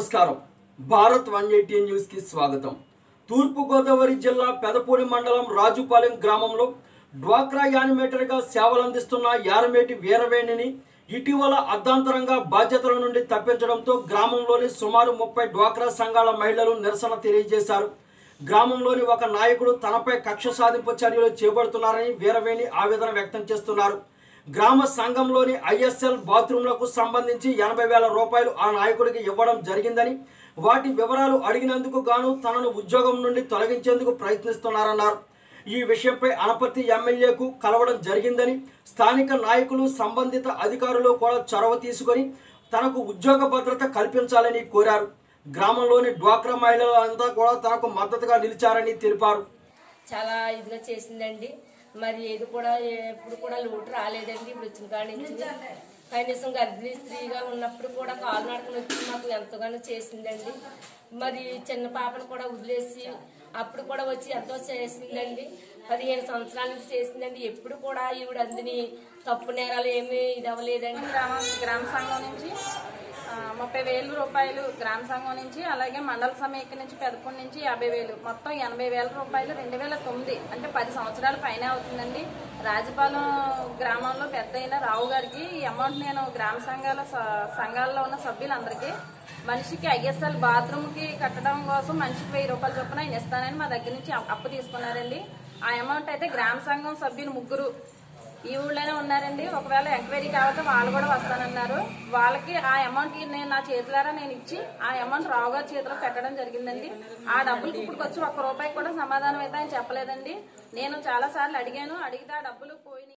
నమస్కారం Bharat one eighty news కి స్వాగతం తూర్పుగోదావరి జిల్లా పెదపూడి మండలం రాజుపాలెం గ్రామంలో డ్వాక్రా యానిమేటర్గా సేవలందిస్తున్న యారమేటి వీరవేణిని ఇటీవల అర్ధాంతరంగా బాధ్యతల నుండి తప్పించడంతో గ్రామంలోని సుమారు ముప్పై డ్వాక్రా సంఘాల మహిళలు నిరసన తెలియజేశారు గ్రామంలోని ఒక నాయకుడు తనపై కక్ష సాధింపు చర్యలు చేపడుతున్నారని వీరవేణి ఆవేదన వ్యక్తం చేస్తున్నారు గ్రామ సంఘంలోని ఐఎస్ఎల్ బాత్రూంలకు సంబంధించి ఎనభై వేల రూపాయలు ఆ నాయకుడికి ఇవ్వడం జరిగిందని వాటి వివరాలు అడిగినందుకు గాను తనను ఉద్యోగం నుండి తొలగించేందుకు ప్రయత్నిస్తున్నారన్నారు ఈ విషయంపై అనపర్తి ఎమ్మెల్యేకు కలవడం జరిగిందని స్థానిక నాయకులు సంబంధిత అధికారులు కూడా చొరవ తీసుకొని తనకు ఉద్యోగ భద్రత కల్పించాలని కోరారు గ్రామంలోని డ్వాక్రా మహిళలంతా కూడా తనకు మద్దతుగా నిలిచారని తెలిపారు చాలా ఇదిగా చేసిందండి మరి ఏది కూడా ఎప్పుడు కూడా లోటు రాలేదండి ఇప్పుడు వచ్చిన కాడి నుంచి కనీసం గర్భిణీ స్త్రీగా ఉన్నప్పుడు కూడా కాలు నడకలు వచ్చి మాకు ఎంతగానో చేసిందండి మరి చిన్న పాపను కూడా వదిలేసి అప్పుడు కూడా వచ్చి ఎంతో చేసిందండి పదిహేను సంవత్సరాల నుంచి చేసిందండి ఎప్పుడు కూడా ఈవిడ అందిని తప్పు నేరాలు ఏమీ ఇది అవ్వలేదండి గ్రామ గ్రామ సంఘం నుంచి ఆ, ముప్పై వేలు రూపాయలు గ్రామ సంఘం నుంచి అలాగే మండల సమైక్య నుంచి పెదపూడి నుంచి యాభై వేలు మొత్తం ఎనభై వేల రూపాయలు రెండు వేల తొమ్మిది అంటే పది సంవత్సరాల పైన అవుతుందండి రాజపాలెం గ్రామంలో పెద్ద అయిన రావు గారికి ఈ అమౌంట్ నేను గ్రామ సంఘాల స- సంఘాల్లో ఉన్న సభ్యులందరికీ మనిషికి ఐఎస్ఎల్ బాత్రూమ్ కి కట్టడం కోసం మనిషికి వెయ్యి రూపాయలు చొప్పున ఆయన ఇస్తానని మా దగ్గర నుంచి అప్- అప్పు తీసుకున్నారండి ఆ అమౌంట్ అయితే గ్రామ సంఘం సభ్యులు ముగ్గురు ఈ ఊళ్ళోనే ఉన్నారండి ఒకవేళ ఎంక్వైరీ కాకపోతే వాళ్ళు కూడా వస్తానన్నారు వాళ్ళకి ఆ అమౌంట్ నేను నా చేతులారా నేను ఇచ్చి ఆ అమౌంట్ రావు గారి చేతిలో పెట్టడం జరిగిందండి ఆ డబ్బులకి ఇప్పుడు వచ్చి ఒక్క రూపాయి కూడా సమాధానం అయితే ఆయన చెప్పలేదండి నేను చాలా సార్లు అడిగాను అడిగితే ఆ డబ్బులు పోయినాయి